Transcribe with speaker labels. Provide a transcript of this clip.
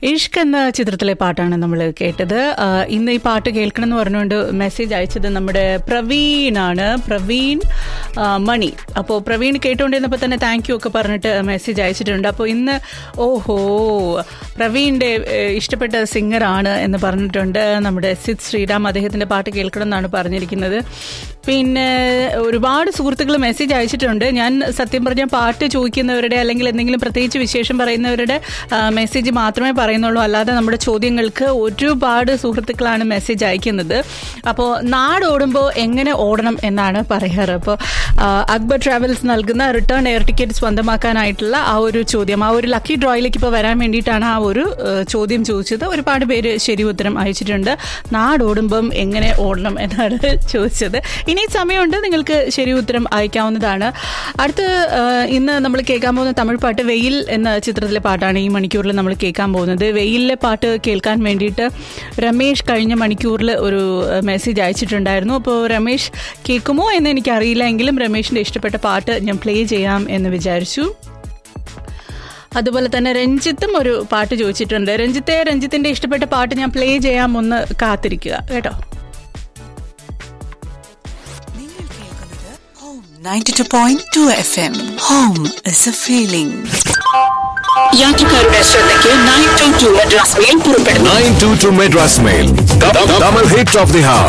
Speaker 1: ഇഷ്ക് എന്ന ചിത്രത്തിലെ പാട്ടാണ് നമ്മൾ കേട്ടത് ആ, ഇന്ന് ഈ പാട്ട് കേൾക്കണം എന്ന് പറഞ്ഞുകൊണ്ട് മെസ്സേജ് അയച്ചത് നമ്മുടെ പ്രവീണാണ് പ്രവീൺ ആ, മണി അപ്പോൾ പ്രവീൺ കേട്ടുകൊണ്ടിരുന്നപ്പോൾ തന്നെ താങ്ക് യു ഒക്കെ പറഞ്ഞിട്ട് മെസ്സേജ് അയച്ചിട്ടുണ്ട് അപ്പോൾ ഇന്ന് ഓഹോ പ്രവീണിൻ്റെ ഏഹ്, ഇഷ്ടപ്പെട്ട സിംഗറാണ് എന്ന് പറഞ്ഞിട്ടുണ്ട് നമ്മുടെ സിദ് ശ്രീറാം അദ്ദേഹത്തിൻ്റെ പാട്ട് കേൾക്കണം എന്നാണ് പറഞ്ഞിരിക്കുന്നത് പിന്നെ ഒരുപാട് സുഹൃത്തുക്കൾ മെസ്സേജ് അയച്ചിട്ടുണ്ട് ഞാൻ സത്യം പറഞ്ഞാൽ പാട്ട് ചോദിക്കുന്നവരുടെ അല്ലെങ്കിൽ എന്തെങ്കിലും പ്രത്യേകിച്ച് വിശേഷം പറയുന്നവരുടെ ആ, മെസ്സേജ് മാത്രമേ പറയുന്നുള്ളൂ അല്ലാതെ നമ്മുടെ ചോദ്യങ്ങൾക്ക് ഒരുപാട് സുഹൃത്തുക്കളാണ് മെസ്സേജ് അയക്കുന്നത് അപ്പോൾ നാട് ഓടുമ്പോൾ എങ്ങനെ ഓടണം എന്നാണ് പറയാറ് അപ്പോൾ ആ, അക്ബർ ട്രാവൽസ് നൽകുന്ന റിട്ടേൺ എയർ ടിക്കറ്റ് സ്വന്തമാക്കാനായിട്ടുള്ള ആ ഒരു ചോദ്യം ആ ഒരു ലക്കി ഡ്രോയിലേക്ക് ഇപ്പോൾ വരാൻ വേണ്ടിയിട്ടാണ് ആ ഒരു ആ, ചോദ്യം ചോദിച്ചത് ഒരുപാട് പേര് ശരി ഉത്തരം അയച്ചിട്ടുണ്ട് നാട് ഓടുമ്പം എങ്ങനെ ഓടണം എന്നാണ് ചോദിച്ചത് ഇനി സമയമുണ്ട് നിങ്ങൾക്ക് ശരി ഉത്തരം അയക്കാവുന്നതാണ് അടുത്ത് ആ, ഇന്ന് നമ്മൾ കേൾക്കാൻ പോകുന്ന തമിഴ് പാട്ട് വെയിൽ എന്ന ചിത്രത്തിലെ പാട്ടാണ് ഈ മണിക്കൂറിൽ നമ്മൾ കേൾക്കാൻ പോകുന്നത് വെയിലിലെ പാട്ട് കേൾക്കാൻ വേണ്ടിയിട്ട് രമേശ് കഴിഞ്ഞ മണിക്കൂറിൽ ഒരു മെസ്സേജ് അയച്ചിട്ടുണ്ടായിരുന്നു അപ്പോൾ രമേശ് കേൾക്കുമോ എന്ന് എനിക്കറിയില്ല എങ്കിലും രമേശിൻ്റെ ഇഷ്ടപ്പെട്ട പാട്ട് ഞാൻ പ്ലേ ചെയ്യാം എന്ന് വിചാരിച്ചു അതുപോലെ തന്നെ രഞ്ജിത്തും ഒരു പാട്ട് ചോദിച്ചിട്ടുണ്ട് രഞ്ജിത്തെ രഞ്ജിത്തിന്റെ ഇഷ്ടപ്പെട്ട പാട്ട് ഞാൻ പ്ലേ ചെയ്യാം ഒന്ന് കാത്തിരിക്കുക കേട്ടോ
Speaker 2: Home 92.2 FM. Home is a feeling.
Speaker 1: യാത്രക്കാരുടെ ശ്രദ്ധയ്ക്ക് nine two two Madras mail പുറപ്പെടുന്നു
Speaker 3: 922 Madras Mail. Double hit of the hour.